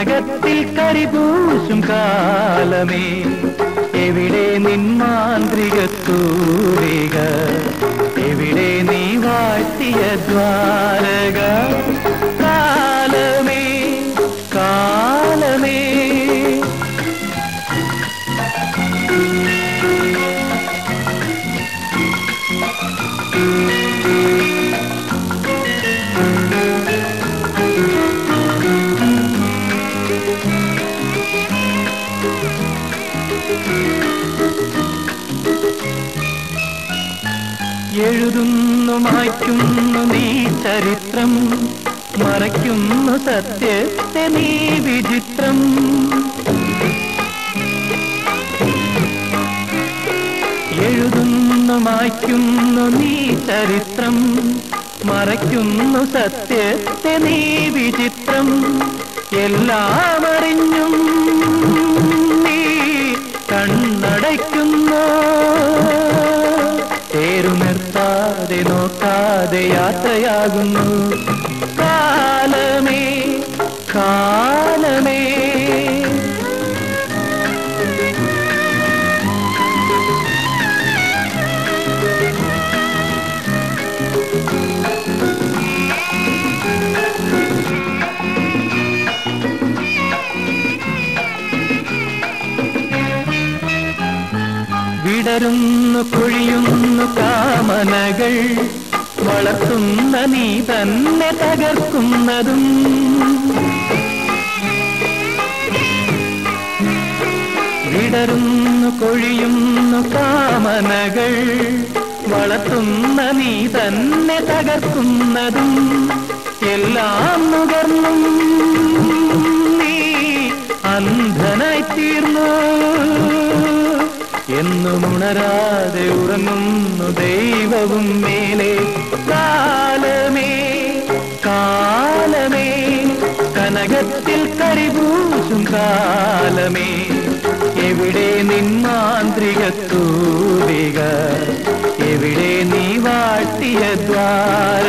കനകത്തിൽ കരിപൂശും കാലമേ എവിടെ നിൻ മാന്ത്രിക തൂലിക എവിടെ നീ വാഴ്ത്തിയ ദ്വാരക കാലമേ കാലമേ എഴുതുന്നു മായ്ക്കുന്നു നീ ചരിത്രം മറയ്ക്കുന്നു സത്യത്തെ നീ വിചിത്രം എഴുതുന്നു മായ്ക്കുന്നു നീ ചരിത്രം മറയ്ക്കുന്നു സത്യത്തെ നീ വിചിത്രം എല്ലാം അറിഞ്ഞും നീ കണ്ണടയ്ക്കുന്നു തേരുനിർത്താതെ നോക്കാതെ യാത്രയാകുന്നു കാലമേ കാലമേ വിടരുന്നു കൊഴിയുന്നു കാമനകൾ വളർത്തുന്ന നീ തന്നെ തകർക്കുന്നതും വിടരുന്നു കൊഴിയുന്നു കാമനകൾ വളർത്തുന്ന നീ തന്നെ തകർക്കുന്നതും എല്ലാം നുകർന്നും നീ അന്ധനായി തീർന്നു എന്നും ഉണരാതെ ഉറങ്ങുന്നു ദൈവവും മേലെ കാലമേ കാലമേ കനകത്തിൽ കരിപൂശും കാലമേ എവിടെ നിൻ മാന്ത്രിക തൂലിക എവിടെ നീ വാട്ടിയ ദ്വാര